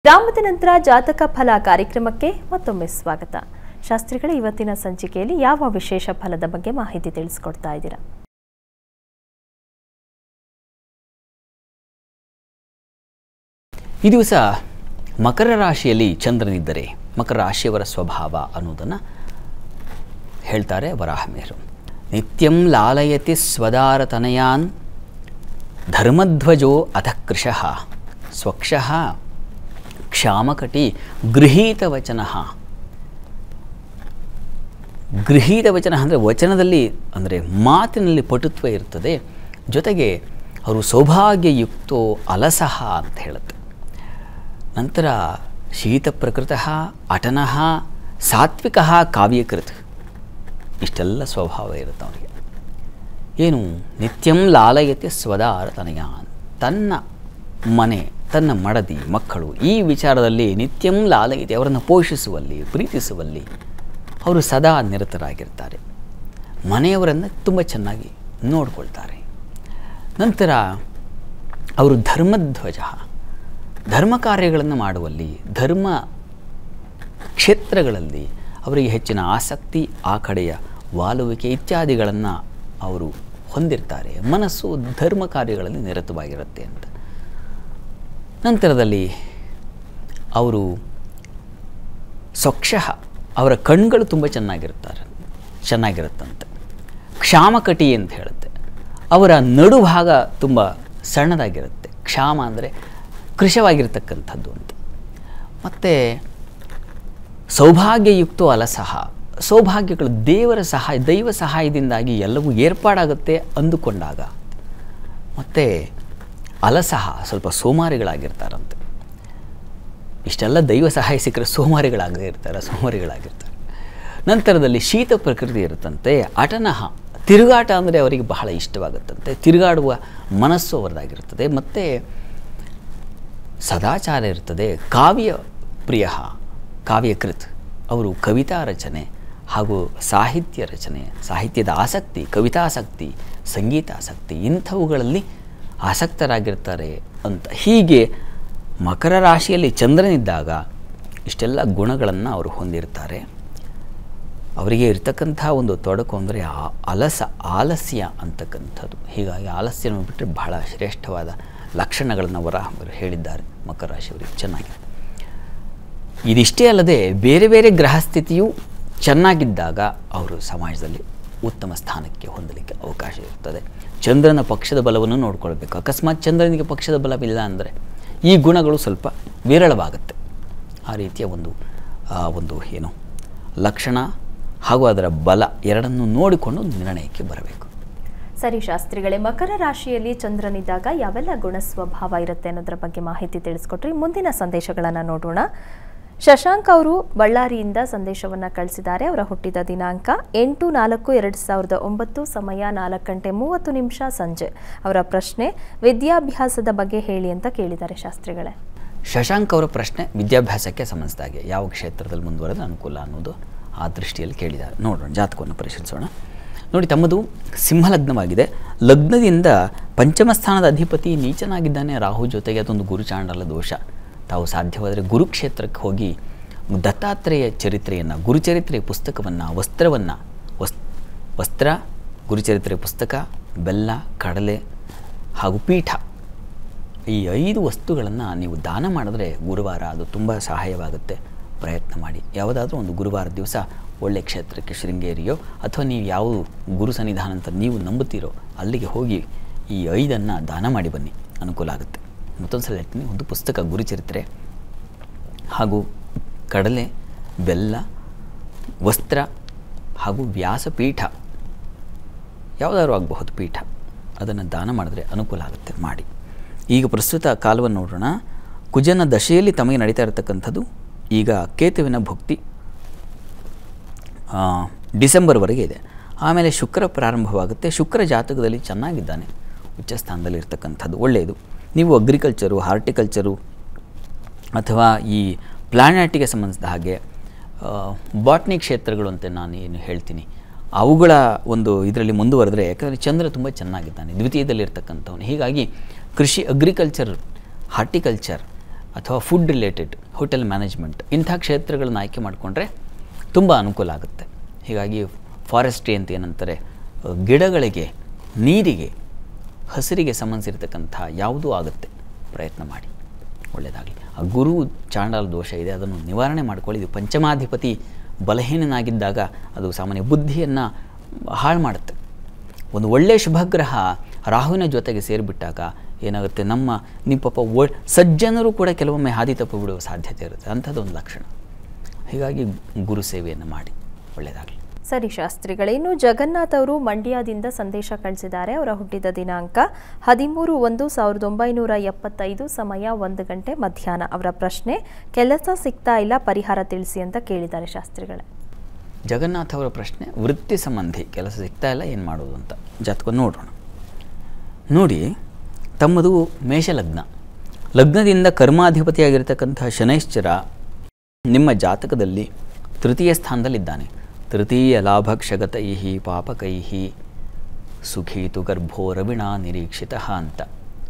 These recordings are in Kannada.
ವಿರಾಮದ ನಂತರ ಜಾತಕ ಫಲ ಕಾರ್ಯಕ್ರಮಕ್ಕೆ ಮತ್ತೊಮ್ಮೆ ಸ್ವಾಗತ ಶಾಸ್ತ್ರಿಗಳ ಇವತ್ತಿನ ಸಂಚಿಕೆಯಲ್ಲಿ ಯಾವ ವಿಶೇಷ ಫಲದ ಬಗ್ಗೆ ಮಾಹಿತಿ ತಿಳಿಸ್ಕೊಡ್ತಾ ಇದ್ದೀರಾ ಈ ದಿವಸ ಮಕರ ರಾಶಿಯಲ್ಲಿ ಚಂದ್ರನಿದ್ದರೆ ಮಕರ ರಾಶಿಯವರ ಸ್ವಭಾವ ಅನ್ನೋದನ್ನು ಹೇಳ್ತಾರೆ ವರಾಹಮೇರು ನಿತ್ಯಂ ಲಾಲಯತಿ ಸ್ವದಾರತನಯಾನ್ ಧರ್ಮಧ್ವಜೋ ಅಥ ಕೃಶಃ ಸ್ವಕ್ಷಃ ಕ್ಷಾಮಕಟಿ ಗೃಹೀತ ವಚನ ಗೃಹೀತ ವಚನ ಅಂದರೆ ವಚನದಲ್ಲಿ ಅಂದರೆ ಮಾತಿನಲ್ಲಿ ಪಟುತ್ವ ಇರ್ತದೆ ಜೊತೆಗೆ ಅವರು ಸೌಭಾಗ್ಯಯುಕ್ತೋ ಅಲಸಃ ಅಂತ ಹೇಳುತ್ತೆ ನಂತರ ಶೀತ ಪ್ರಕೃತ ಅಟನಃ ಸಾತ್ವಿಕ ಕಾವ್ಯಕೃತ್ ಇಷ್ಟೆಲ್ಲ ಸ್ವಭಾವ ಇರುತ್ತೆ ಅವರಿಗೆ ಏನು ನಿತ್ಯಂ ಲಾಲಯತೆ ಸ್ವದಾರ ತನಯ ತನ್ನ ಮನೆ ತನ್ನ ಮಡದಿ ಮಕ್ಕಳು ಈ ವಿಚಾರದಲ್ಲಿ ನಿತ್ಯಂ ಲಾಲಯತೆ ಅವರನ್ನು ಪೋಷಿಸುವಲ್ಲಿ ಪ್ರೀತಿಸುವಲ್ಲಿ ಅವರು ಸದಾ ನಿರತರಾಗಿರ್ತಾರೆ ಮನೆಯವರನ್ನು ತುಂಬ ಚೆನ್ನಾಗಿ ನೋಡಿಕೊಳ್ತಾರೆ ನಂತರ ಅವರು ಧರ್ಮಧ್ವಜ ಧರ್ಮ ಕಾರ್ಯಗಳನ್ನು ಮಾಡುವಲ್ಲಿ ಧರ್ಮ ಕ್ಷೇತ್ರಗಳಲ್ಲಿ ಅವರಿಗೆ ಹೆಚ್ಚಿನ ಆಸಕ್ತಿ ಆ ಕಡೆಯ ವಾಲುವಿಕೆ ಇತ್ಯಾದಿಗಳನ್ನು ಅವರು ಹೊಂದಿರ್ತಾರೆ ಮನಸ್ಸು ಧರ್ಮ ಕಾರ್ಯಗಳಲ್ಲಿ ನಿರತವಾಗಿರುತ್ತೆ ಅಂತ ನಂತರದಲ್ಲಿ ಅವರು ಸ್ವಕ್ಷಃ ಅವರ ಕಣ್ಗಳು ತುಂಬ ಚೆನ್ನಾಗಿರ್ತಾರೆ ಚೆನ್ನಾಗಿರುತ್ತಂತೆ ಕ್ಷಾಮಕಟಿ ಅಂತ ಹೇಳುತ್ತೆ ಅವರ ನಡುಭಾಗ ತುಂಬ ಸಣ್ಣದಾಗಿರುತ್ತೆ ಕ್ಷಾಮ ಅಂದರೆ ಕೃಶವಾಗಿರ್ತಕ್ಕಂಥದ್ದು ಅಂತ ಮತ್ತು ಸೌಭಾಗ್ಯಯುಕ್ತ ಅಲಸಹ ಸೌಭಾಗ್ಯಗಳು ದೇವರ ಸಹಾಯ ದೈವ ಸಹಾಯದಿಂದಾಗಿ ಎಲ್ಲವೂ ಏರ್ಪಾಡಾಗುತ್ತೆ ಅಂದುಕೊಂಡಾಗ ಮತ್ತು ಅಲಸಹ ಸ್ವಲ್ಪ ಸೋಮಾರಿಗಳಾಗಿರ್ತಾರಂತೆ ಇಷ್ಟೆಲ್ಲ ದೈವ ಸಹಾಯ ಸಿಕ್ಕರೆ ಸೋಮಾರಿಗಳಾಗದೇ ಇರ್ತಾರೆ ಸೋಮಾರಿಗಳಾಗಿರ್ತಾರೆ ನಂತರದಲ್ಲಿ ಶೀತ ಪ್ರಕೃತಿ ಇರುತ್ತಂತೆ ಅಟನಹ ತಿರುಗಾಟ ಅಂದರೆ ಅವರಿಗೆ ಬಹಳ ಇಷ್ಟವಾಗುತ್ತಂತೆ ತಿರುಗಾಡುವ ಮನಸ್ಸು ಅವರದಾಗಿರ್ತದೆ ಮತ್ತು ಸದಾಚಾರ ಇರ್ತದೆ ಕಾವ್ಯ ಪ್ರಿಯ ಕಾವ್ಯಕೃತ್ ಅವರು ಕವಿತಾ ರಚನೆ ಹಾಗೂ ಸಾಹಿತ್ಯ ರಚನೆ ಸಾಹಿತ್ಯದ ಆಸಕ್ತಿ ಕವಿತಾಸಕ್ತಿ ಸಂಗೀತಾಸಕ್ತಿ ಇಂಥವುಗಳಲ್ಲಿ ಆಸಕ್ತರಾಗಿರ್ತಾರೆ ಅಂತ ಹೀಗೆ ಮಕರ ರಾಶಿಯಲ್ಲಿ ಚಂದ್ರನಿದ್ದಾಗ ಇಷ್ಟೆಲ್ಲ ಗುಣಗಳನ್ನು ಅವರು ಹೊಂದಿರ್ತಾರೆ ಅವರಿಗೆ ಇರ್ತಕ್ಕಂಥ ಒಂದು ತೊಡಕು ಅಂದರೆ ಆ ಅಲಸ ಆಲಸ್ಯ ಅಂತಕ್ಕಂಥದ್ದು ಹೀಗಾಗಿ ಆಲಸ್ಯ ಬಿಟ್ಟರೆ ಬಹಳ ಶ್ರೇಷ್ಠವಾದ ಲಕ್ಷಣಗಳನ್ನು ವರ ಅವರು ಹೇಳಿದ್ದಾರೆ ಮಕರ ರಾಶಿಯವರಿಗೆ ಚೆನ್ನಾಗಿ ಇದಿಷ್ಟೇ ಅಲ್ಲದೆ ಬೇರೆ ಬೇರೆ ಗ್ರಹಸ್ಥಿತಿಯು ಚೆನ್ನಾಗಿದ್ದಾಗ ಅವರು ಸಮಾಜದಲ್ಲಿ ಉತ್ತಮ ಸ್ಥಾನಕ್ಕೆ ಹೊಂದಲಿಕ್ಕೆ ಅವಕಾಶ ಇರ್ತದೆ ಚಂದ್ರನ ಪಕ್ಷದ ಬಲವನ್ನು ನೋಡ್ಕೊಳ್ಬೇಕು ಅಕಸ್ಮಾತ್ ಚಂದ್ರನಿಗೆ ಪಕ್ಷದ ಬಲವಿಲ್ಲ ಅಂದರೆ ಈ ಗುಣಗಳು ಸ್ವಲ್ಪ ವಿರಳವಾಗುತ್ತೆ ಆ ರೀತಿಯ ಒಂದು ಆ ಒಂದು ಏನು ಲಕ್ಷಣ ಹಾಗೂ ಅದರ ಬಲ ಎರಡನ್ನು ನೋಡಿಕೊಂಡು ನಿರ್ಣಯಕ್ಕೆ ಬರಬೇಕು ಸರಿ ಶಾಸ್ತ್ರಿಗಳೇ ಮಕರ ರಾಶಿಯಲ್ಲಿ ಚಂದ್ರನಿದ್ದಾಗ ಯಾವೆಲ್ಲ ಗುಣ ಸ್ವಭಾವ ಇರುತ್ತೆ ಅನ್ನೋದ್ರ ಬಗ್ಗೆ ಮಾಹಿತಿ ತಿಳಿಸ್ಕೊಟ್ರಿ ಮುಂದಿನ ಸಂದೇಶಗಳನ್ನು ನೋಡೋಣ ಶಶಾಂಕ್ ಅವರು ಬಳ್ಳಾರಿಯಿಂದ ಸಂದೇಶವನ್ನು ಕಳಿಸಿದ್ದಾರೆ ಅವರ ಹುಟ್ಟಿದ ದಿನಾಂಕ ಎಂಟು ನಾಲ್ಕು ಎರಡು ಸಾವಿರದ ಒಂಬತ್ತು ಸಮಯ ನಾಲ್ಕು ಗಂಟೆ ಮೂವತ್ತು ನಿಮಿಷ ಸಂಜೆ ಅವರ ಪ್ರಶ್ನೆ ವಿದ್ಯಾಭ್ಯಾಸದ ಬಗ್ಗೆ ಹೇಳಿ ಅಂತ ಕೇಳಿದ್ದಾರೆ ಶಾಸ್ತ್ರಿಗಳೇ ಶಶಾಂಕ್ ಅವರ ಪ್ರಶ್ನೆ ವಿದ್ಯಾಭ್ಯಾಸಕ್ಕೆ ಸಂಬಂಧಿಸಿದಾಗೆ ಯಾವ ಕ್ಷೇತ್ರದಲ್ಲಿ ಮುಂದುವರೆದ ಅನುಕೂಲ ಅನ್ನೋದು ಆ ದೃಷ್ಟಿಯಲ್ಲಿ ಕೇಳಿದ್ದಾರೆ ನೋಡೋಣ ಜಾತಕವನ್ನು ಪರಿಶೀಲಿಸೋಣ ನೋಡಿ ತಮ್ಮದು ಸಿಂಹಲಗ್ನವಾಗಿದೆ ಲಗ್ನದಿಂದ ಪಂಚಮ ಸ್ಥಾನದ ಅಧಿಪತಿ ನೀಚನಾಗಿದ್ದಾನೆ ರಾಹು ಜೊತೆಗೆ ಅದೊಂದು ಗುರುಚಾಂಡಲ ದೋಷ ತಾವು ಸಾಧ್ಯವಾದರೆ ಗುರುಕ್ಷೇತ್ರಕ್ಕೆ ಹೋಗಿ ದತ್ತಾತ್ರೇಯ ಚರಿತ್ರೆಯನ್ನು ಗುರುಚರಿತ್ರೆಯ ಪುಸ್ತಕವನ್ನು ವಸ್ತ್ರವನ್ನು ವಸ್ ವಸ್ತ್ರ ಗುರುಚರಿತ್ರೆಯ ಪುಸ್ತಕ ಬೆಲ್ಲ ಕಡಲೆ ಹಾಗೂ ಪೀಠ ಈ ಐದು ವಸ್ತುಗಳನ್ನು ನೀವು ದಾನ ಮಾಡಿದ್ರೆ ಗುರುವಾರ ಅದು ತುಂಬ ಸಹಾಯವಾಗುತ್ತೆ ಪ್ರಯತ್ನ ಮಾಡಿ ಯಾವುದಾದ್ರೂ ಒಂದು ಗುರುವಾರ ದಿವಸ ಒಳ್ಳೆಯ ಕ್ಷೇತ್ರಕ್ಕೆ ಶೃಂಗೇರಿಯೋ ಅಥವಾ ನೀವು ಯಾವ ಗುರು ಸನ್ನಿಧಾನ ಅಂತ ನೀವು ನಂಬುತ್ತೀರೋ ಅಲ್ಲಿಗೆ ಹೋಗಿ ಈ ಐದನ್ನು ದಾನ ಮಾಡಿ ಬನ್ನಿ ಅನುಕೂಲ ಆಗುತ್ತೆ ಮತ್ತೊಂದು ಸಲ ಹೇಳ್ತೀನಿ ಒಂದು ಪುಸ್ತಕ ಗುರುಚರಿತ್ರೆ ಹಾಗೂ ಕಡಲೆ ಬೆಲ್ಲ ವಸ್ತ್ರ ಹಾಗೂ ವ್ಯಾಸಪೀಠ ಯಾವುದಾದ್ರೂ ಆಗಬಹುದು ಪೀಠ ಅದನ್ನು ದಾನ ಮಾಡಿದ್ರೆ ಅನುಕೂಲ ಆಗುತ್ತೆ ಮಾಡಿ ಈಗ ಪ್ರಸ್ತುತ ಕಾಲವನ್ನು ನೋಡೋಣ ಕುಜನ ದಶೆಯಲ್ಲಿ ತಮಗೆ ನಡೀತಾ ಇರತಕ್ಕಂಥದ್ದು ಈಗ ಕೇತುವಿನ ಭಕ್ತಿ ಡಿಸೆಂಬರ್ವರೆಗೆ ಇದೆ ಆಮೇಲೆ ಶುಕ್ರ ಪ್ರಾರಂಭವಾಗುತ್ತೆ ಶುಕ್ರ ಜಾತಕದಲ್ಲಿ ಚೆನ್ನಾಗಿದ್ದಾನೆ ಉಚ್ಚ ಸ್ಥಾನದಲ್ಲಿ ಇರ್ತಕ್ಕಂಥದ್ದು ಒಳ್ಳೆಯದು ನೀವು ಅಗ್ರಿಕಲ್ಚರು ಹಾರ್ಟಿಕಲ್ಚರು ಅಥವಾ ಈ ಪ್ಲಾನೆಟಿಗೆ ಸಂಬಂಧಿಸಿದ ಹಾಗೆ ಬಾಟ್ನಿ ಕ್ಷೇತ್ರಗಳು ಅಂತ ನಾನು ಏನು ಹೇಳ್ತೀನಿ ಅವುಗಳ ಒಂದು ಇದರಲ್ಲಿ ಮುಂದುವರೆದ್ರೆ ಯಾಕಂದರೆ ಚಂದ್ರ ತುಂಬ ಚೆನ್ನಾಗಿದ್ದಾನೆ ದ್ವಿತೀಯದಲ್ಲಿರ್ತಕ್ಕಂಥವನು ಹೀಗಾಗಿ ಕೃಷಿ ಅಗ್ರಿಕಲ್ಚರ್ ಹಾರ್ಟಿಕಲ್ಚರ್ ಅಥವಾ ಫುಡ್ ರಿಲೇಟೆಡ್ ಹೋಟೆಲ್ ಮ್ಯಾನೇಜ್ಮೆಂಟ್ ಇಂಥ ಕ್ಷೇತ್ರಗಳನ್ನ ಆಯ್ಕೆ ಮಾಡಿಕೊಂಡ್ರೆ ತುಂಬ ಅನುಕೂಲ ಆಗುತ್ತೆ ಹೀಗಾಗಿ ಫಾರೆಸ್ಟ್ರಿ ಅಂತ ಏನಂತಾರೆ ಅಹ್, ಗಿಡಗಳಿಗೆ ನೀರಿಗೆ ಹಸಿರಿಗೆ ಸಂಬಂಧಿಸಿರ್ತಕ್ಕಂಥ ಯಾವುದೂ ಆಗುತ್ತೆ ಪ್ರಯತ್ನ ಮಾಡಿ ಒಳ್ಳೆಯದಾಗಲಿ ಆ ಗುರು ಚಾಂಡಾಲ ದೋಷ ಇದೆ ಅದನ್ನು ನಿವಾರಣೆ ಮಾಡ್ಕೊಳ್ಳಿ ಇದು ಪಂಚಮಾಧಿಪತಿ ಬಲಹೀನನಾಗಿದ್ದಾಗ ಅದು ಸಾಮಾನ್ಯ ಬುದ್ಧಿಯನ್ನು ಹಾಳು ಮಾಡುತ್ತೆ ಒಂದು ಒಳ್ಳೆಯ ಶುಭಗ್ರಹ ರಾಹುವಿನ ಜೊತೆಗೆ ಸೇರಿಬಿಟ್ಟಾಗ ಏನಾಗುತ್ತೆ ನಮ್ಮ ನಿಮ್ಮ ಪಾಪ ಒ ಸಜ್ಜನರು ಕೂಡ ಕೆಲವೊಮ್ಮೆ ಹಾದಿ ತಪ್ಪು ಬಿಡುವ ಸಾಧ್ಯತೆ ಇರುತ್ತೆ ಅಂಥದ್ದೊಂದು ಲಕ್ಷಣ ಹೀಗಾಗಿ ಗುರು ಸೇವೆಯನ್ನು ಮಾಡಿ ಒಳ್ಳೆಯದಾಗಲಿ ಸರಿ ಶಾಸ್ತ್ರಿಗಳೇ ಇನ್ನು ಜಗನ್ನಾಥ್ ಅವರು ಮಂಡ್ಯದಿಂದ ಸಂದೇಶ ಕಳಿಸಿದ್ದಾರೆ ಅವರ ಹುಟ್ಟಿದ ದಿನಾಂಕ ಹದಿಮೂರು ಒಂದು ಸಾವಿರದ ಒಂಬೈನೂರ ಎಪ್ಪತ್ತೈದು ಸಮಯ ಒಂದು ಗಂಟೆ ಮಧ್ಯಾಹ್ನ ಅವರ ಪ್ರಶ್ನೆ ಕೆಲಸ ಸಿಗ್ತಾ ಇಲ್ಲ ಪರಿಹಾರ ತಿಳಿಸಿ ಅಂತ ಕೇಳಿದ್ದಾರೆ ಶಾಸ್ತ್ರಿಗಳೇ ಜಗನ್ನಾಥ್ ಅವರ ಪ್ರಶ್ನೆ ವೃತ್ತಿ ಸಂಬಂಧಿ ಕೆಲಸ ಸಿಗ್ತಾ ಇಲ್ಲ ಏನು ಮಾಡೋದು ಅಂತ ಜಾತಕ ನೋಡೋಣ ನೋಡಿ ತಮ್ಮದು ಮೇಷಲಗ್ನ ಲಗ್ನದಿಂದ ಕರ್ಮಾಧಿಪತಿಯಾಗಿರ್ತಕ್ಕಂಥ ಶನೈಶ್ಚರ ನಿಮ್ಮ ಜಾತಕದಲ್ಲಿ ತೃತೀಯ ಸ್ಥಾನದಲ್ಲಿದ್ದಾನೆ ತೃತೀಯ ಲಾಭಕ್ಷಗತೈ ಪಾಪಕೈ ಸುಖೀತು ಗರ್ಭೋ ರವಿಣ ನಿರೀಕ್ಷಿತ ಅಂತ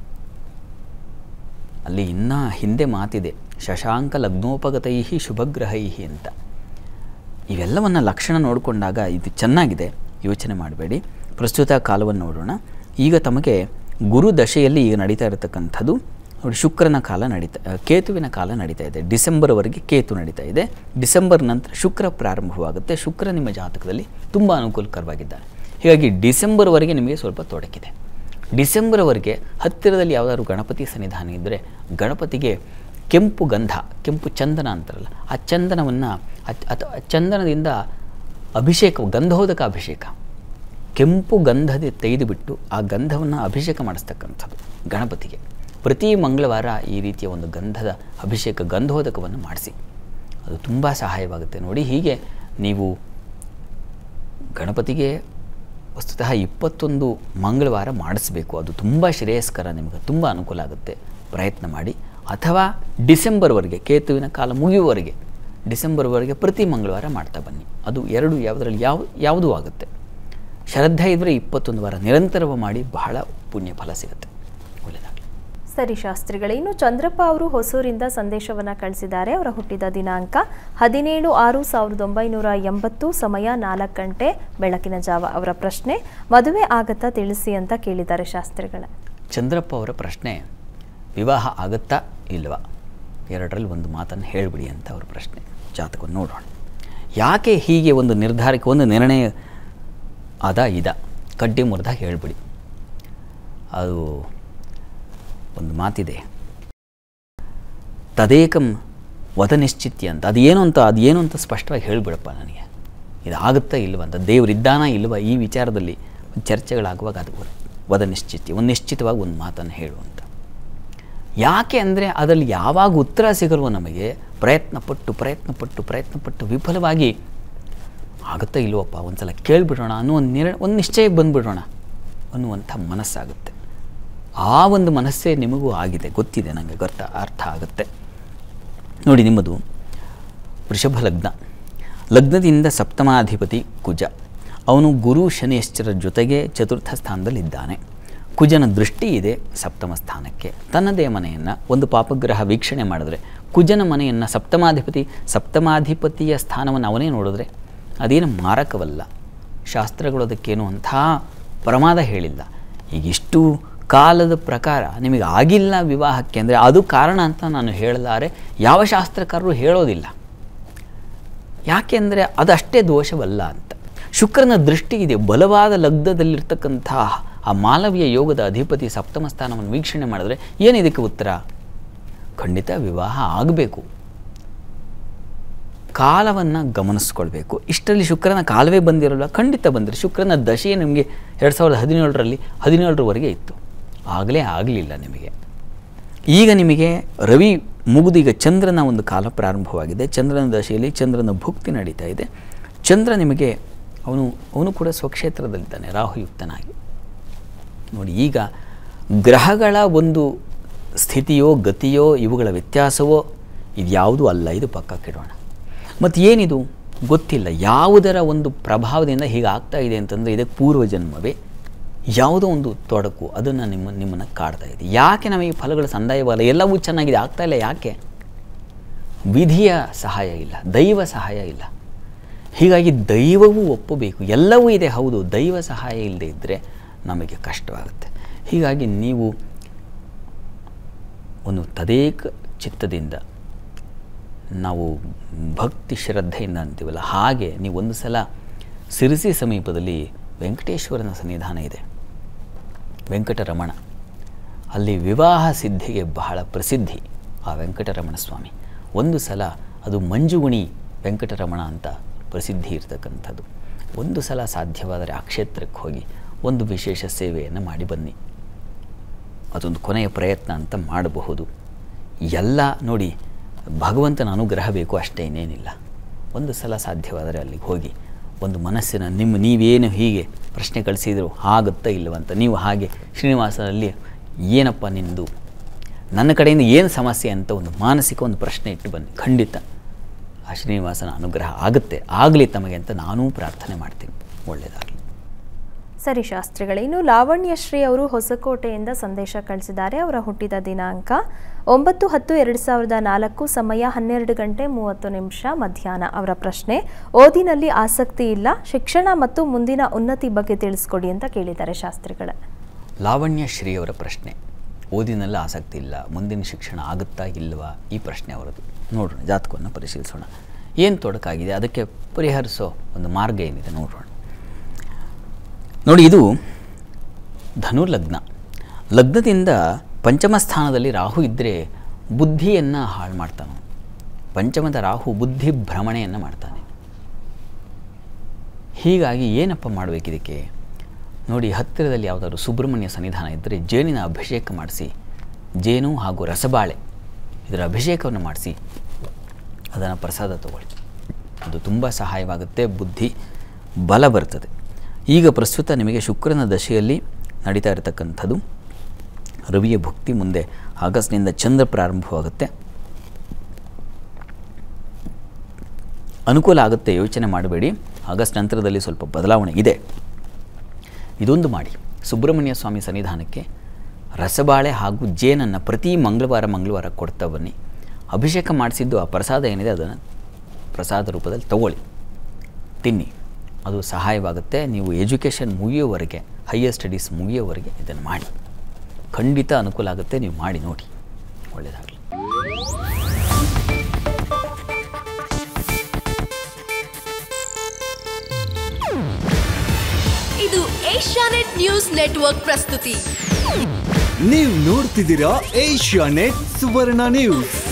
ಅಲ್ಲಿ ಇನ್ನೂ ಹಿಂದೆ ಮಾತಿದೆ ಶಶಾಂಕ ಲಗ್ನೋಪಗತೈ ಶುಭಗ್ರಹೈ ಅಂತ ಇವೆಲ್ಲವನ್ನು ಲಕ್ಷಣ ನೋಡಿಕೊಂಡಾಗ ಇದು ಚೆನ್ನಾಗಿದೆ ಯೋಚನೆ ಮಾಡಬೇಡಿ ಪ್ರಸ್ತುತ ಕಾಲವನ್ನು ನೋಡೋಣ ಈಗ ತಮಗೆ ಗುರು ದಶೆಯಲ್ಲಿ ಈಗ ನಡೀತಾ ಇರತಕ್ಕಂಥದ್ದು ನೋಡಿ ಶುಕ್ರನ ಕಾಲ ನಡೀತಾ ಆ, ಕೇತುವಿನ ಕಾಲ ನಡೀತಾ ಇದೆ ಡಿಸೆಂಬರ್ವರೆಗೆ ಕೇತು ನಡೀತಾ ಇದೆ ಡಿಸೆಂಬರ್ ನಂತರ ಶುಕ್ರ ಪ್ರಾರಂಭವಾಗುತ್ತೆ ಶುಕ್ರ ನಿಮ್ಮ ಜಾತಕದಲ್ಲಿ ತುಂಬ ಅನುಕೂಲಕರವಾಗಿದ್ದಾನೆ ಹೀಗಾಗಿ ಡಿಸೆಂಬರ್ವರೆಗೆ ನಿಮಗೆ ಸ್ವಲ್ಪ ತೊಡಕಿದೆ ಡಿಸೆಂಬರ್ವರೆಗೆ ಹತ್ತಿರದಲ್ಲಿ ಯಾವುದಾದ್ರು ಗಣಪತಿ ಸನ್ನಿಧಾನ ಇದ್ದರೆ ಗಣಪತಿಗೆ ಕೆಂಪು ಗಂಧ ಕೆಂಪು ಚಂದನ ಅಂತಾರಲ್ಲ ಆ ಚಂದನವನ್ನು ಅಥವಾ ಚಂದನದಿಂದ ಅಭಿಷೇಕ ಗಂಧೋದಕ ಅಭಿಷೇಕ ಕೆಂಪು ಗಂಧದ ತೆಗೆದುಬಿಟ್ಟು ಆ ಗಂಧವನ್ನು ಅಭಿಷೇಕ ಮಾಡಿಸ್ತಕ್ಕಂಥದ್ದು ಗಣಪತಿಗೆ ಪ್ರತಿ ಮಂಗಳವಾರ ಈ ರೀತಿಯ ಒಂದು ಗಂಧದ ಅಭಿಷೇಕ ಗಂಧೋದಕವನ್ನು ಮಾಡಿಸಿ ಅದು ತುಂಬ ಸಹಾಯವಾಗುತ್ತೆ ನೋಡಿ ಹೀಗೆ ನೀವು ಗಣಪತಿಗೆ ವಸ್ತುತಃ ಇಪ್ಪತ್ತೊಂದು ಮಂಗಳವಾರ ಮಾಡಿಸ್ಬೇಕು ಅದು ತುಂಬ ಶ್ರೇಯಸ್ಕರ ನಿಮಗೆ ತುಂಬ ಅನುಕೂಲ ಆಗುತ್ತೆ ಪ್ರಯತ್ನ ಮಾಡಿ ಅಥವಾ ಡಿಸೆಂಬರ್ವರೆಗೆ ಕೇತುವಿನ ಕಾಲ ಮುಗಿಯುವವರೆಗೆ ಡಿಸೆಂಬರ್ವರೆಗೆ ಪ್ರತಿ ಮಂಗಳವಾರ ಮಾಡ್ತಾ ಬನ್ನಿ ಅದು ಎರಡು ಯಾವುದರಲ್ಲಿ ಯಾವ ಯಾವುದೂ ಆಗುತ್ತೆ ಶ್ರದ್ಧೆ ಇದ್ದರೆ ಇಪ್ಪತ್ತೊಂದು ವಾರ ನಿರಂತರವ ಮಾಡಿ ಬಹಳ ಪುಣ್ಯ ಫಲ ಸಿಗುತ್ತೆ ಒಳ್ಳೆಯದಾಗಲಿ ಸರಿ ಶಾಸ್ತ್ರಿಗಳೇ ಇನ್ನು ಚಂದ್ರಪ್ಪ ಅವರು ಹೊಸೂರಿಂದ ಸಂದೇಶವನ್ನ ಕಳಿಸಿದ್ದಾರೆ ಅವರ ಹುಟ್ಟಿದ ದಿನಾಂಕ ಹದಿನೇಳು ಆರು ಸಾವಿರದ ಒಂಬೈನೂರ ಎಂಬತ್ತು ಸಮಯ ನಾಲ್ಕು ಗಂಟೆ ಬೆಳಕಿನ ಜಾವ ಅವರ ಪ್ರಶ್ನೆ ಮದುವೆ ಆಗತ್ತಾ ತಿಳಿಸಿ ಅಂತ ಕೇಳಿದ್ದಾರೆ ಶಾಸ್ತ್ರಿಗಳೇ ಚಂದ್ರಪ್ಪ ಅವರ ಪ್ರಶ್ನೆ ವಿವಾಹ ಆಗುತ್ತಾ ಇಲ್ವಾ ಎರಡರಲ್ಲಿ ಒಂದು ಮಾತನ್ನು ಹೇಳಿಬಿಡಿ ಅಂತ ಅವ್ರ ಪ್ರಶ್ನೆ ಜಾತಕವನ್ನು ನೋಡೋಣ ಯಾಕೆ ಹೀಗೆ ಒಂದು ನಿರ್ಧಾರಕ್ಕೆ ಒಂದು ನಿರ್ಣಯ ಅದ ಇದ ಕಡ್ಡಿ ಮುರಿದಾಗ ಹೇಳ್ಬಿಡಿ ಅದು ಒಂದು ಮಾತಿದೆ ತದೇಕಂ ವದ ನಿಶ್ಚಿತ್ಯ ಅಂತ ಅದು ಏನು ಅಂತ ಅದು ಏನು ಅಂತ ಸ್ಪಷ್ಟವಾಗಿ ಹೇಳಿಬಿಡಪ್ಪ ನನಗೆ ಇದು ಆಗುತ್ತಾ ಇಲ್ವ ಅಂತ ದೇವರಿದ್ದಾನ ಇಲ್ವ ಈ ವಿಚಾರದಲ್ಲಿ ಚರ್ಚೆಗಳಾಗುವಾಗ ಅದು ವದ ನಿಶ್ಚಿತ್ಯ ಒಂದು ನಿಶ್ಚಿತವಾಗಿ ಒಂದು ಮಾತನ್ನು ಹೇಳುವಂತ ಯಾಕೆ ಅಂದರೆ ಅದರಲ್ಲಿ ಯಾವಾಗ ಉತ್ತರ ಸಿಗಲ್ವೋ ನಮಗೆ ಪ್ರಯತ್ನಪಟ್ಟು ಪ್ರಯತ್ನಪಟ್ಟು ಪ್ರಯತ್ನಪಟ್ಟು ವಿಫಲವಾಗಿ ಆಗುತ್ತಾ ಇಲ್ವಪ್ಪ ಒಂದು ಸಲ ಕೇಳಿಬಿಡೋಣ ಅನ್ನೋ ಒಂದು ನಿರ್ ಒಂದು ನಿಶ್ಚಯಕ್ಕೆ ಬಂದುಬಿಡೋಣ ಅನ್ನುವಂಥ ಮನಸ್ಸಾಗುತ್ತೆ ಆ ಒಂದು ಮನಸ್ಸೇ ನಿಮಗೂ ಆಗಿದೆ ಗೊತ್ತಿದೆ ನನಗೆ ಗೊತ್ತ ಅರ್ಥ ಆಗುತ್ತೆ ನೋಡಿ ನಿಮ್ಮದು ವೃಷಭ ಲಗ್ನ ಲಗ್ನದಿಂದ ಸಪ್ತಮಾಧಿಪತಿ ಕುಜ ಅವನು ಗುರು ಶನಿಶ್ಚರ ಜೊತೆಗೆ ಚತುರ್ಥ ಸ್ಥಾನದಲ್ಲಿದ್ದಾನೆ ಕುಜನ ದೃಷ್ಟಿ ಇದೆ ಸಪ್ತಮ ಸ್ಥಾನಕ್ಕೆ ತನ್ನದೇ ಮನೆಯನ್ನು ಒಂದು ಪಾಪಗ್ರಹ ವೀಕ್ಷಣೆ ಮಾಡಿದ್ರೆ ಕುಜನ ಮನೆಯನ್ನು ಸಪ್ತಮಾಧಿಪತಿ ಸಪ್ತಮಾಧಿಪತಿಯ ಸ್ಥಾನವನ್ನು ಅವನೇ ನೋಡಿದ್ರೆ ಅದೇನು ಮಾರಕವಲ್ಲ ಶಾಸ್ತ್ರಗಳು ಅದಕ್ಕೇನು ಅಂಥ ಪ್ರಮಾದ ಹೇಳಿಲ್ಲ ಈಗ ಇಷ್ಟು ಕಾಲದ ಪ್ರಕಾರ ನಿಮಗೆ ಆಗಿಲ್ಲ ವಿವಾಹಕ್ಕೆ ಅಂದರೆ ಅದು ಕಾರಣ ಅಂತ ನಾನು ಹೇಳಲಾರೆ ಯಾವ ಶಾಸ್ತ್ರಕಾರರು ಹೇಳೋದಿಲ್ಲ ಯಾಕೆಂದರೆ ಅದಷ್ಟೇ ದೋಷವಲ್ಲ ಅಂತ ಶುಕ್ರನ ದೃಷ್ಟಿ ಇದೆ ಬಲವಾದ ಲಗ್ನದಲ್ಲಿರ್ತಕ್ಕಂಥ ಆ ಮಾಲವೀಯ ಯೋಗದ ಅಧಿಪತಿ ಸಪ್ತಮ ಸ್ಥಾನವನ್ನು ವೀಕ್ಷಣೆ ಮಾಡಿದ್ರೆ ಏನು ಇದಕ್ಕೆ ಉತ್ತರ ಖಂಡಿತ ವಿವಾಹ ಆಗಬೇಕು ಕಾಲವನ್ನು ಗಮನಿಸ್ಕೊಳ್ಬೇಕು ಇಷ್ಟರಲ್ಲಿ ಶುಕ್ರನ ಕಾಲವೇ ಬಂದಿರಲ್ಲ ಖಂಡಿತ ಬಂದಿರ ಶುಕ್ರನ ದಶೆಯೇ ನಿಮಗೆ ಎರಡು ಸಾವಿರದ ಹದಿನೇಳರಲ್ಲಿ ಹದಿನೇಳರವರೆಗೆ ಇತ್ತು ಆಗಲೇ ಆಗಲಿಲ್ಲ ನಿಮಗೆ ಈಗ ನಿಮಗೆ ರವಿ ಮುಗಿದು ಈಗ ಚಂದ್ರನ ಒಂದು ಕಾಲ ಪ್ರಾರಂಭವಾಗಿದೆ ಚಂದ್ರನ ದಶೆಯಲ್ಲಿ ಚಂದ್ರನ ಭುಕ್ತಿ ನಡೀತಾ ಇದೆ ಚಂದ್ರ ನಿಮಗೆ ಅವನು ಅವನು ಕೂಡ ಸ್ವಕ್ಷೇತ್ರದಲ್ಲಿದ್ದಾನೆ ರಾಹುಯುಕ್ತನಾಗಿ ನೋಡಿ ಈಗ ಗ್ರಹಗಳ ಒಂದು ಸ್ಥಿತಿಯೋ ಗತಿಯೋ ಇವುಗಳ ವ್ಯತ್ಯಾಸವೋ ಇದು ಯಾವುದೂ ಅಲ್ಲ ಇದು ಪಕ್ಕಕ್ಕಿಡೋಣ ಮತ್ತು ಏನಿದು ಗೊತ್ತಿಲ್ಲ ಯಾವುದರ ಒಂದು ಪ್ರಭಾವದಿಂದ ಹೀಗೆ ಆಗ್ತಾ ಇದೆ ಅಂತಂದರೆ ಇದಕ್ಕೆ ಪೂರ್ವಜನ್ಮವೇ ಯಾವುದೋ ಒಂದು ತೊಡಕು ಅದನ್ನು ನಿಮ್ಮ ನಿಮ್ಮನ್ನು ಕಾಡ್ತಾ ಇದೆ ಯಾಕೆ ನಮಗೆ ಫಲಗಳ ಸಂದಾಯವಾಗಲ್ಲ ಎಲ್ಲವೂ ಚೆನ್ನಾಗಿದೆ ಆಗ್ತಾ ಇಲ್ಲ ಯಾಕೆ ವಿಧಿಯ ಸಹಾಯ ಇಲ್ಲ ದೈವ ಸಹಾಯ ಇಲ್ಲ ಹೀಗಾಗಿ ದೈವವೂ ಒಪ್ಪಬೇಕು ಎಲ್ಲವೂ ಇದೆ ಹೌದು ದೈವ ಸಹಾಯ ಇಲ್ಲದೆ ಇದ್ದರೆ ನಮಗೆ ಕಷ್ಟವಾಗುತ್ತೆ ಹೀಗಾಗಿ ನೀವು ಒಂದು ತದೇಕ ಚಿತ್ತದಿಂದ ನಾವು ಭಕ್ತಿ ಶ್ರದ್ಧೆಯಿಂದ ಅಂತೀವಲ್ಲ ಹಾಗೆ ನೀವು ಒಂದು ಸಲ ಸಿರಿಸಿ ಸಮೀಪದಲ್ಲಿ ವೆಂಕಟೇಶ್ವರನ ಸನ್ನಿಧಾನ ಇದೆ ವೆಂಕಟರಮಣ ಅಲ್ಲಿ ವಿವಾಹ ಸಿದ್ಧಿಗೆ ಬಹಳ ಪ್ರಸಿದ್ಧಿ ಆ ವೆಂಕಟರಮಣ ಸ್ವಾಮಿ ಒಂದು ಸಲ ಅದು ಮಂಜುಗುಣಿ ವೆಂಕಟರಮಣ ಅಂತ ಪ್ರಸಿದ್ಧಿ ಇರತಕ್ಕಂಥದ್ದು ಒಂದು ಸಲ ಸಾಧ್ಯವಾದರೆ ಆ ಕ್ಷೇತ್ರಕ್ಕೆ ಹೋಗಿ ಒಂದು ವಿಶೇಷ ಸೇವೆಯನ್ನು ಮಾಡಿ ಬನ್ನಿ ಅದೊಂದು ಕೊನೆಯ ಪ್ರಯತ್ನ ಅಂತ ಮಾಡಬಹುದು ಎಲ್ಲ ನೋಡಿ ಭಗವಂತನ ಅನುಗ್ರಹ ಬೇಕು ಅಷ್ಟೇ ಇನ್ನೇನಿಲ್ಲ ಒಂದು ಸಲ ಸಾಧ್ಯವಾದರೆ ಅಲ್ಲಿಗೆ ಹೋಗಿ ಒಂದು ಮನಸ್ಸಿನ ನಿಮ್ಮ ನೀವೇನು ಹೀಗೆ ಪ್ರಶ್ನೆ ಕಳಿಸಿದ್ರು ಆಗುತ್ತಾ ಇಲ್ಲವಂತ ನೀವು ಹಾಗೆ ಶ್ರೀನಿವಾಸನಲ್ಲಿ ಏನಪ್ಪ ನಿಂದು ನನ್ನ ಕಡೆಯಿಂದ ಏನು ಸಮಸ್ಯೆ ಅಂತ ಒಂದು ಮಾನಸಿಕ ಒಂದು ಪ್ರಶ್ನೆ ಇಟ್ಟು ಬನ್ನಿ ಖಂಡಿತ ಆ ಶ್ರೀನಿವಾಸನ ಅನುಗ್ರಹ ಆಗುತ್ತೆ ಆಗಲಿ ತಮಗೆ ಅಂತ ನಾನೂ ಪ್ರಾರ್ಥನೆ ಮಾಡ್ತೀನಿ ಒಳ್ಳೆಯದಾಗಲಿ ಸರಿ ಶಾಸ್ತ್ರಿಗಳೇ ಇನ್ನು ಲಾವಣ್ಯಶ್ರೀ ಅವರು ಹೊಸಕೋಟೆಯಿಂದ ಸಂದೇಶ ಕಳಿಸಿದ್ದಾರೆ ಅವರ ಹುಟ್ಟಿದ ದಿನಾಂಕ ಒಂಬತ್ತು ಹತ್ತು ಎರಡು ಸಾವಿರದ ನಾಲ್ಕು ಸಮಯ ಹನ್ನೆರಡು ಗಂಟೆ ಮೂವತ್ತು ನಿಮಿಷ ಮಧ್ಯಾಹ್ನ ಅವರ ಪ್ರಶ್ನೆ ಓದಿನಲ್ಲಿ ಆಸಕ್ತಿ ಇಲ್ಲ ಶಿಕ್ಷಣ ಮತ್ತು ಮುಂದಿನ ಉನ್ನತಿ ಬಗ್ಗೆ ತಿಳಿಸ್ಕೊಡಿ ಅಂತ ಕೇಳಿದ್ದಾರೆ ಶಾಸ್ತ್ರಿಗಳೇ ಲಾವಣ್ಯ ಶ್ರೀಯವರ ಪ್ರಶ್ನೆ ಓದಿನಲ್ಲಿ ಆಸಕ್ತಿ ಇಲ್ಲ ಮುಂದಿನ ಶಿಕ್ಷಣ ಆಗುತ್ತಾ ಇಲ್ವಾ ಈ ಪ್ರಶ್ನೆ ಅವರದು ನೋಡೋಣ ಜಾತಕವನ್ನು ಪರಿಶೀಲಿಸೋಣ ಏನು ತೊಡಕಾಗಿದೆ ಅದಕ್ಕೆ ಪರಿಹರಿಸೋ ಒಂದು ಮಾರ್ಗ ಏನಿದೆ ನೋಡೋಣ ನೋಡಿ ಇದು ಧನುರ್ಲಗ್ನ ಲಗ್ನದಿಂದ ಪಂಚಮ ಸ್ಥಾನದಲ್ಲಿ ರಾಹು ಇದ್ದರೆ ಬುದ್ಧಿಯನ್ನು ಹಾಳು ಮಾಡ್ತಾನೆ ಪಂಚಮದ ರಾಹು ಬುದ್ಧಿ ಭ್ರಮಣೆಯನ್ನು ಮಾಡ್ತಾನೆ ಹೀಗಾಗಿ ಏನಪ್ಪ ಮಾಡಬೇಕು ಇದಕ್ಕೆ ನೋಡಿ ಹತ್ತಿರದಲ್ಲಿ ಯಾವುದಾದ್ರು ಸುಬ್ರಹ್ಮಣ್ಯ ಸನ್ನಿಧಾನ ಇದ್ದರೆ ಜೇನಿನ ಅಭಿಷೇಕ ಮಾಡಿಸಿ ಜೇನು ಹಾಗೂ ರಸಬಾಳೆ ಇದರ ಅಭಿಷೇಕವನ್ನು ಮಾಡಿಸಿ ಅದನ್ನು ಪ್ರಸಾದ ತಗೊಳ್ಳಿ ಅದು ತುಂಬ ಸಹಾಯವಾಗುತ್ತೆ ಬುದ್ಧಿ ಬಲ ಬರ್ತದೆ ಈಗ ಪ್ರಸ್ತುತ ನಿಮಗೆ ಶುಕ್ರನ ದಶೆಯಲ್ಲಿ ನಡೀತಾ ಇರತಕ್ಕಂಥದ್ದು ರವಿಯ ಭುಕ್ತಿ ಮುಂದೆ ಆಗಸ್ಟ್ನಿಂದ ಚಂದ್ರ ಪ್ರಾರಂಭವಾಗುತ್ತೆ ಅನುಕೂಲ ಆಗುತ್ತೆ ಯೋಚನೆ ಮಾಡಬೇಡಿ ಆಗಸ್ಟ್ ನಂತರದಲ್ಲಿ ಸ್ವಲ್ಪ ಬದಲಾವಣೆ ಇದೆ ಇದೊಂದು ಮಾಡಿ ಸುಬ್ರಹ್ಮಣ್ಯ ಸ್ವಾಮಿ ಸನ್ನಿಧಾನಕ್ಕೆ ರಸಬಾಳೆ ಹಾಗೂ ಜೇನನ್ನು ಪ್ರತಿ ಮಂಗಳವಾರ ಮಂಗಳವಾರ ಕೊಡ್ತಾ ಬನ್ನಿ ಅಭಿಷೇಕ ಮಾಡಿಸಿದ್ದು ಆ ಪ್ರಸಾದ ಏನಿದೆ ಅದನ್ನು ಪ್ರಸಾದ ರೂಪದಲ್ಲಿ ತಗೊಳ್ಳಿ ತಿನ್ನಿ ಅದು ಸಹಾಯವಾಗುತ್ತೆ ನೀವು ಎಜುಕೇಷನ್ ಮುಗಿಯೋವರೆಗೆ ಹೈಯರ್ ಸ್ಟಡೀಸ್ ಮುಗಿಯೋವರೆಗೆ ಇದನ್ನು ಮಾಡಿ ಖಂಡಿತ ಅನುಕೂಲ ಆಗುತ್ತೆ ನೀವು ಮಾಡಿ ನೋಡಿ ಒಳ್ಳೆಯದಾಗಲಿ ಇದು ಏಷ್ಯಾನೆಟ್ ನ್ಯೂಸ್ ನೆಟ್ವರ್ಕ್ ಪ್ರಸ್ತುತಿ ನೀವು ನೋಡ್ತಿದ್ದೀರಾ ಏಷ್ಯಾ ನೆಟ್ ಸುವರ್ಣ ನ್ಯೂಸ್